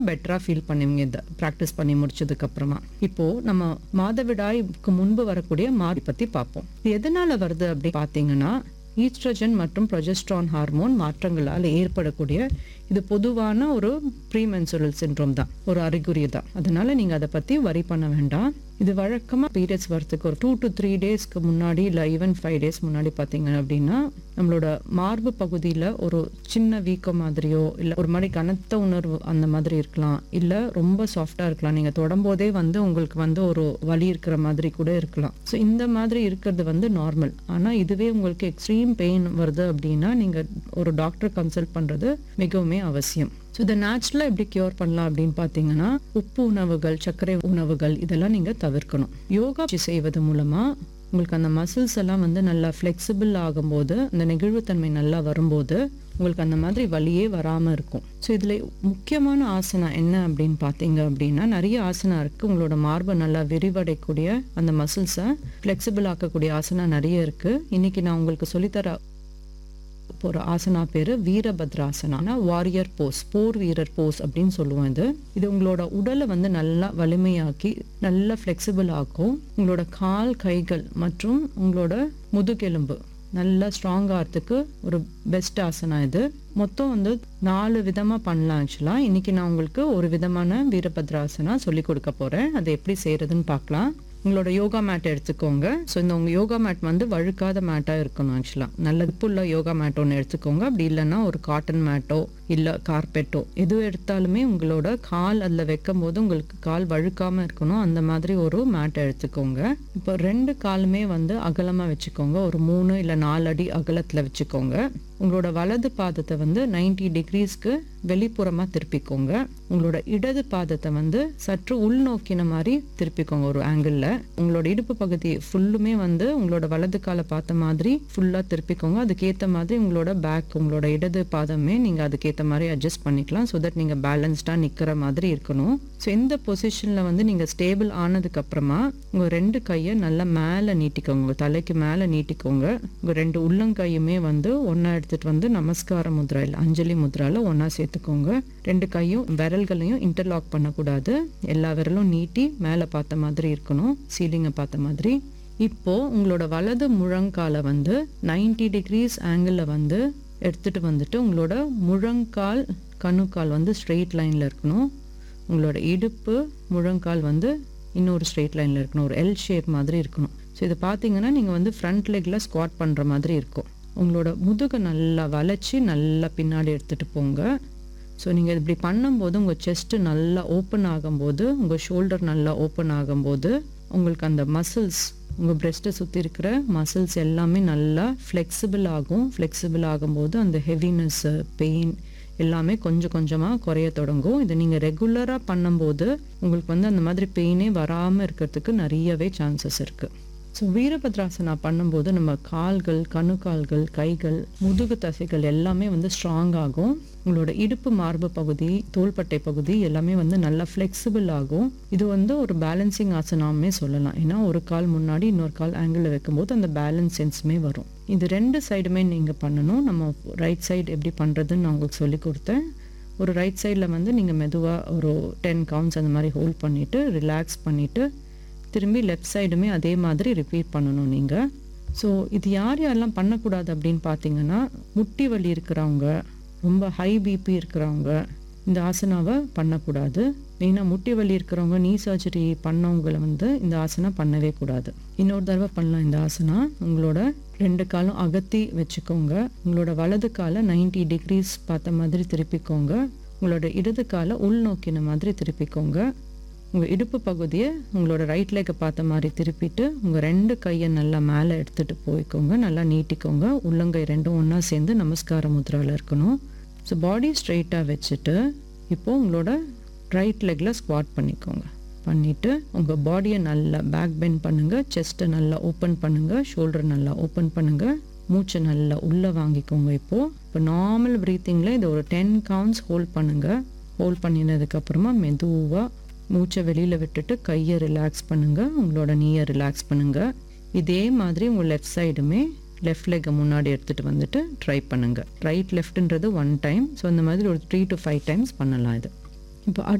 பெட்டராக ஃபீல் பண்ணுவீங்க இதை ப்ராக்டிஸ் பண்ணி முடிச்சதுக்கு அப்புறமா இப்போ நம்ம மாதவிடாய்க்கு முன்பு வரக்கூடிய மாறி பற்றி பார்ப்போம் இது எதனால வருது அப்படி பார்த்தீங்கன்னா ஈஸ்ட்ரஜன் மற்றும் ப்ரொஜெஸ்ட்ரான் ஹார்மோன் மாற்றங்களால் ஏற்படக்கூடிய இது பொதுவான ஒரு ப்ரீமென்சுரல் சின்ரோம் தான் ஒரு அறிகுறி தான் அதனால நீங்கள் அதை பற்றி வரி பண்ண வேண்டாம் இது வழக்கமாக பீரியட்ஸ் வரத்துக்கு ஒரு டூ டு த்ரீ டேஸ்க்கு முன்னாடி இல்லை ஈவன் ஃபைவ் டேஸ் முன்னாடி பார்த்தீங்க அப்படின்னா நம்மளோட மார்பு பகுதியில் ஒரு சின்ன வீக்கம் மாதிரியோ இல்லை ஒரு மாதிரி கனத்த உணர்வு அந்த மாதிரி இருக்கலாம் இல்லை ரொம்ப சாஃப்டாக இருக்கலாம் நீங்கள் தொடம்போதே வந்து உங்களுக்கு வந்து ஒரு வலி இருக்கிற மாதிரி கூட இருக்கலாம் ஸோ இந்த மாதிரி இருக்கிறது வந்து நார்மல் ஆனால் இதுவே உங்களுக்கு எக்ஸ்ட்ரீம் பெயின் வருது அப்படின்னா நீங்கள் ஒரு டாக்டர் கன்சல்ட் பண்ணுறது மிகவுமே அவசியம் ஸோ இதை நேச்சுரலாக எப்படி க்யூர் பண்ணலாம் அப்படின்னு பார்த்தீங்கன்னா உப்பு உணவுகள் சர்க்கரை உணவுகள் இதெல்லாம் நீங்கள் தவிர்க்கணும் யோகா செய்வது மூலமாக உங்களுக்கு அந்த மசில்ஸ் எல்லாம் வந்து நல்லா ஃப்ளெக்சிபிள் ஆகும்போது அந்த நெகிழ்வுத்தன்மை நல்லா வரும்போது உங்களுக்கு அந்த மாதிரி வலியே வராமல் இருக்கும் ஸோ இதில் முக்கியமான ஆசனா என்ன அப்படின்னு பார்த்தீங்க அப்படின்னா நிறைய ஆசனா இருக்குது உங்களோட மார்பை நல்லா விரிவடையக்கூடிய அந்த மசில்ஸை ஃப்ளெக்சிபிள் ஆக்கக்கூடிய ஆசனா நிறைய இருக்குது இன்றைக்கி நான் உங்களுக்கு சொல்லித்தர ஒரு ஆசனா பேர் வீரபத்ராசனா வாரியர் போஸ் போர் வீரர் போஸ் அப்படின்னு சொல்லுவோம் இது இது உங்களோட உடலை வந்து நல்லா வலிமையாக்கி நல்லா ஃப்ளெக்சிபிள் ஆக்கும் உங்களோட கால் கைகள் மற்றும் உங்களோட முதுகெலும்பு நல்லா ஸ்ட்ராங் ஆகிறதுக்கு ஒரு பெஸ்ட் ஆசனா இது மொத்தம் வந்து நாலு விதமாக பண்ணலாம் ஆக்சுவலாக இன்றைக்கி நான் உங்களுக்கு ஒரு விதமான வீரபத்ராசனா சொல்லி கொடுக்க போகிறேன் அதை எப்படி செய்கிறதுன்னு பார்க்கலாம் உங்களோட யோகா மேட் எடுத்துக்கோங்க ஸோ இந்த உங்கள் யோகா மேட் வந்து வழுக்காத மேட்டாக இருக்கணும் ஆக்சுவலாக நல்ல உள்ள யோகா மேட் ஒன்று எடுத்துக்கோங்க அப்படி இல்லைன்னா ஒரு காட்டன் மேட்டோ இல்லை கார்பெட்டோ எது எடுத்தாலுமே உங்களோட கால் அதில் வைக்கும் போது உங்களுக்கு கால் வழுக்காமல் இருக்கணும் அந்த மாதிரி ஒரு மேட்டை எடுத்துக்கோங்க இப்போ ரெண்டு காலுமே வந்து அகலமாக வச்சுக்கோங்க ஒரு மூணு இல்லை நாலு அடி அகலத்தில் வச்சுக்கோங்க உங்களோட வலது பாதத்தை வந்து 90 டிகிரிஸ்க்கு வெளிப்புறமாக திருப்பிக்கோங்க உங்களோட இடது பாதத்தை வந்து சற்று உள்நோக்கின மாதிரி திருப்பிக்கோங்க ஒரு ஆங்கிளில் உங்களோட இடுப்பு பகுதி ஃபுல்லுமே வந்து உங்களோட வலது காலை பார்த்த மாதிரி ஃபுல்லாக திருப்பிக்கோங்க அதுக்கேற்ற மாதிரி உங்களோட பேக் உங்களோட இடது பாதமே நீங்கள் அதுக்கேற்ற மாதிரி அட்ஜஸ்ட் பண்ணிக்கலாம் ஸோ தட் நீங்கள் பேலன்ஸ்டாக நிற்கிற மாதிரி இருக்கணும் ஸோ இந்த பொசிஷனில் வந்து நீங்கள் ஸ்டேபிள் ஆனதுக்கப்புறமா உங்கள் ரெண்டு கையை நல்லா மேலே நீட்டிக்கோங்க உங்கள் தலைக்கு மேலே நீட்டிக்கோங்க உங்கள் ரெண்டு உள்ளங்கையுமே வந்து ஒன்றா எடுத்துகிட்டு வந்து நமஸ்கார முத்ரா இல்லை அஞ்சலி முத்ராவில் ஒன்றா சேர்த்துக்கோங்க ரெண்டு கையும் விரல்களையும் இன்டர்லாக் பண்ணக்கூடாது எல்லா விரலும் நீட்டி மேலே பார்த்த மாதிரி இருக்கணும் சீலிங்கை பார்த்த மாதிரி இப்போ உங்களோட வலது முழங்காலை வந்து 90 டிகிரிஸ் ஆங்கிளில் வந்து எடுத்துட்டு வந்துட்டு உங்களோட முழங்கால் கணுக்கால் வந்து ஸ்ட்ரெயிட் லைனில் இருக்கணும் உங்களோட இடுப்பு முழங்கால் வந்து இன்னொரு ஸ்ட்ரெயிட் லைனில் இருக்கணும் ஒரு எல் ஷேப் மாதிரி இருக்கணும் ஸோ இதை பார்த்தீங்கன்னா நீங்கள் வந்து ஃப்ரண்ட் லெக்கில் ஸ்குவாட் பண்ணுற மாதிரி இருக்கும் உங்களோட முதுகை நல்லா வளைச்சி நல்லா பின்னாடி எடுத்துகிட்டு போங்க ஸோ நீங்கள் இப்படி பண்ணும்போது உங்கள் செஸ்ட்டு நல்லா ஓப்பன் ஆகும்போது உங்கள் ஷோல்டர் நல்லா ஓப்பன் ஆகும்போது உங்களுக்கு அந்த மசில்ஸ் உங்கள் பிரெஸ்ட்டை சுற்றி இருக்கிற மசில்ஸ் எல்லாமே நல்லா ஃப்ளெக்சிபிள் ஆகும் ஃப்ளெக்சிபிள் ஆகும்போது அந்த ஹெவினஸ்ஸு பெயின் எல்லாமே கொஞ்சம் கொஞ்சமாக குறைய தொடங்கும் இதை நீங்கள் ரெகுலராக பண்ணும்போது உங்களுக்கு வந்து அந்த மாதிரி பெயினே வராமல் இருக்கிறதுக்கு நிறையவே சான்சஸ் இருக்குது ஸோ வீரபத்ராசனா பண்ணும்போது நம்ம கால்கள் கணுக்கால்கள் கைகள் முதுகு தசைகள் எல்லாமே வந்து ஸ்ட்ராங் ஆகும் உங்களோட இடுப்பு மார்பு பகுதி தோள்பட்டை பகுதி எல்லாமே வந்து நல்லா ஃப்ளெக்சிபிள் ஆகும் இது வந்து ஒரு பேலன்சிங் ஆசனாமே சொல்லலாம் ஏன்னா ஒரு கால் முன்னாடி இன்னொரு கால் ஆங்கிளில் வைக்கும்போது அந்த பேலன்ஸ் சென்ஸுமே வரும் இது ரெண்டு சைடுமே நீங்கள் பண்ணணும் நம்ம ரைட் சைடு எப்படி பண்ணுறதுன்னு நான் உங்களுக்கு சொல்லி கொடுத்தேன் ஒரு ரைட் சைடில் வந்து நீங்கள் மெதுவாக ஒரு டென் கவுண்ட்ஸ் அந்த மாதிரி ஹோல்ட் பண்ணிவிட்டு ரிலாக்ஸ் பண்ணிவிட்டு திரும்பி லெஃப்ட் சைடுமே அதே மாதிரி ரிப்பீட் பண்ணணும் நீங்கள் ஸோ இது யார் யாரெல்லாம் பண்ணக்கூடாது அப்படின்னு பார்த்தீங்கன்னா முட்டி வலி இருக்கிறவங்க ரொம்ப ஹை பிபி இருக்கிறவங்க இந்த ஆசனாவை பண்ணக்கூடாது மெயினாக முட்டி வலி இருக்கிறவங்க நீ சர்ஜரி பண்ணவங்களை வந்து இந்த ஆசனா பண்ணவே கூடாது இன்னொரு தடவை பண்ணலாம் இந்த ஆசனா உங்களோட ரெண்டு காலும் அகத்தி வச்சுக்கோங்க உங்களோட வலது காலை 90 டிகிரிஸ் பார்த்த மாதிரி திருப்பிக்கோங்க உங்களோட இடது காலை உள்நோக்கின மாதிரி திருப்பிக்கோங்க உங்கள் இடுப்பு பகுதியை உங்களோட ரைட் லெக்கை பார்த்த மாதிரி திருப்பிட்டு உங்கள் ரெண்டு கையை நல்லா மேலே எடுத்துகிட்டு போய்க்கோங்க நல்லா நீட்டிக்கோங்க உள்ளங்கை ரெண்டும் ஒன்றா சேர்ந்து நமஸ்கார முத்ராவில் இருக்கணும் ஸோ பாடி ஸ்ட்ரைட்டாக வச்சுட்டு இப்போது உங்களோட ரைட் லெக்கில் ஸ்குவாட் பண்ணிக்கோங்க பண்ணிவிட்டு உங்கள் பாடியை நல்லா பேக் பெண்ட் பண்ணுங்கள் செஸ்ட்டை நல்லா ஓப்பன் பண்ணுங்கள் ஷோல்டர் நல்லா ஓப்பன் பண்ணுங்கள் மூச்சை நல்லா உள்ளே வாங்கிக்கோங்க இப்போது இப்போ நார்மல் ப்ரீத்திங்கில் இதை ஒரு டென் கவுண்ட்ஸ் ஹோல்ட் பண்ணுங்கள் ஹோல்ட் பண்ணினதுக்கப்புறமா மெதுவாக மூச்சை வெளியில் விட்டுட்டு கையை ரிலாக்ஸ் பண்ணுங்கள் உங்களோட நீயை ரிலாக்ஸ் பண்ணுங்கள் இதே மாதிரி உங்கள் லெஃப்ட் சைடுமே லெஃப்ட் லெக்கை முன்னாடி எடுத்துகிட்டு வந்துட்டு ட்ரை பண்ணுங்கள் ரைட் லெஃப்ட்ன்றது ஒன் டைம் ஸோ அந்த மாதிரி ஒரு த்ரீ டு ஃபைவ் டைம்ஸ் பண்ணலாம் இது இப்போ